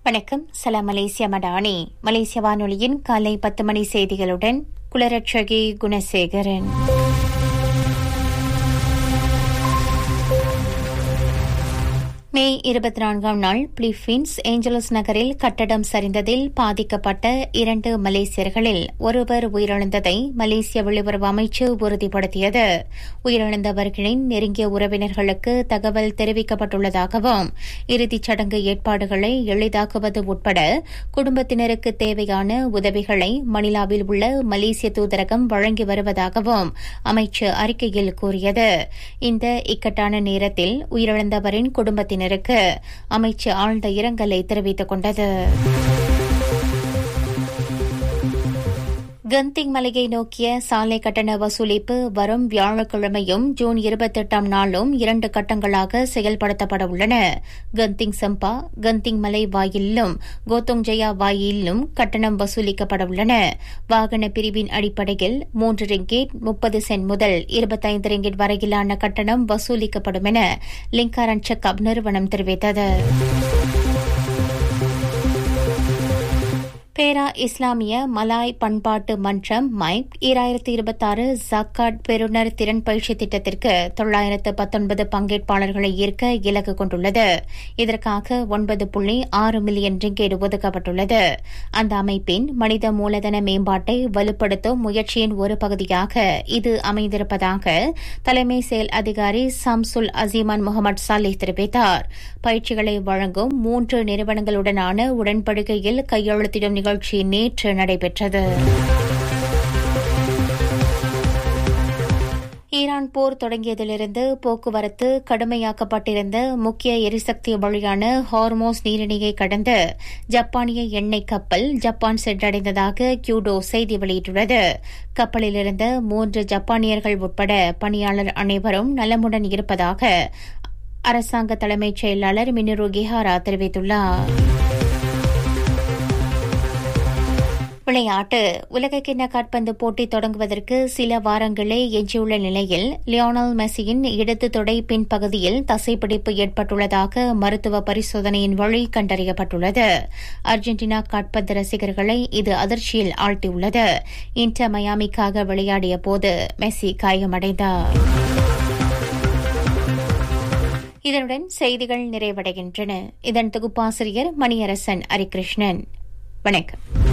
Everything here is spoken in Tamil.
வணக்கம் சலாம் மலேசியா மடானி மலேசிய வானொலியின் காலை பத்து மணி செய்திகளுடன் குலரட்சகி குணசேகரன் மே இருபத்தி நான்காம் நாள் பிலிப்பீன்ஸ் ஏஞ்சலஸ் நகரில் கட்டடம் சரிந்ததில் பாதிக்கப்பட்ட இரண்டு மலேசியர்களில் ஒருவர் உயிரிழந்ததை மலேசிய வெளியுறவு அமைச்சு உறுதிப்படுத்தியது உயிரிழந்தவர்களின் நெருங்கிய உறவினர்களுக்கு தகவல் தெரிவிக்கப்பட்டுள்ளதாகவும் இறுதிச் சடங்கு ஏற்பாடுகளை எளிதாக்குவது உட்பட குடும்பத்தினருக்கு தேவையான உதவிகளை மணிலாவில் உள்ள மலேசிய தூதரகம் வழங்கி வருவதாகவும் அமைச்சு அறிக்கையில் கூறியது இந்த இக்கட்டான நேரத்தில் உயிரிழந்தவரின் குடும்பத்தினர் குழுவினருக்கு அமைச்சு ஆழ்ந்த இரங்கலை தெரிவித்துக் கொண்டது கந்திங் மலையை நோக்கிய சாலை கட்டண வசூலிப்பு வரும் வியாழக்கிழமையும் ஜூன் இருபத்தெட்டாம் நாளும் இரண்டு கட்டங்களாக செயல்படுத்தப்பட உள்ளன கந்திங் சம்பா கந்திங் மலை வாயிலும் கோத்தோங் ஜெயா வாயிலும் கட்டணம் வசூலிக்கப்பட உள்ளன வாகன பிரிவின் அடிப்படையில் மூன்று ரிங்கேட் முப்பது சென்ட் முதல் இருபத்தைந்து ரிங்கேட் வரையிலான கட்டணம் வசூலிக்கப்படும் என லிங்காரன் செக்அப் நிறுவனம் தெரிவித்தது பேரா இஸ்லாமிய மலாய் பண்பாட்டு மன்றம் மைக் ஈராயிரத்தி இருபத்தாறு ஜக்காட் பெறுநர் திறன் பயிற்சி திட்டத்திற்கு தொள்ளாயிரத்து பத்தொன்பது பங்கேற்பாளர்களை ஈர்க்க இலக்கு கொண்டுள்ளது இதற்காக ஒன்பது புள்ளி ஆறு மில்லியன் ரிங்கேடு ஒதுக்கப்பட்டுள்ளது அந்த அமைப்பின் மனித மூலதன மேம்பாட்டை வலுப்படுத்தும் முயற்சியின் ஒரு பகுதியாக இது அமைந்திருப்பதாக தலைமை செயல் அதிகாரி சம்சுல் அசீமான் முகமது சாலிஹ் தெரிவித்தார் பயிற்சிகளை வழங்கும் மூன்று நிறுவனங்களுடனான உடன்படிக்கையில் கையெழுத்திடும் நிகழ்ச்சி நேற்று நடைபெற்றது ஈரான் போர் தொடங்கியதிலிருந்து போக்குவரத்து கடுமையாக்கப்பட்டிருந்த முக்கிய எரிசக்தி வழியான ஹார்மோஸ் நீரிணையை கடந்து ஜப்பானிய எண்ணெய் கப்பல் ஜப்பான் சென்றடைந்ததாக கியூடோ செய்தி வெளியிட்டுள்ளது கப்பலில் இருந்த மூன்று ஜப்பானியர்கள் உட்பட பணியாளர் அனைவரும் நலமுடன் இருப்பதாக அரசாங்க தலைமைச் செயலாளர் மினரு கிஹாரா தெரிவித்துள்ளார் விளையாட்டு உலகக்கிண்ண காட்பந்து போட்டி தொடங்குவதற்கு சில வாரங்களே எஞ்சியுள்ள நிலையில் லியோனல் மெஸ்ஸியின் இடது தொடை பின்பகுதியில் தசைப்பிடிப்பு ஏற்பட்டுள்ளதாக மருத்துவ பரிசோதனையின் வழி கண்டறியப்பட்டுள்ளது அர்ஜென்டினா காட்பந்து ரசிகர்களை இது அதிர்ச்சியில் ஆழ்த்தியுள்ளது இன்டர் மயாமிக்காக விளையாடிய போது மெஸ்ஸி காயமடைந்தார் இதனுடன் செய்திகள் நிறைவடைகின்றன இதன் தொகுப்பாசிரியர் மணியரசன் ஹரிகிருஷ்ணன் வணக்கம்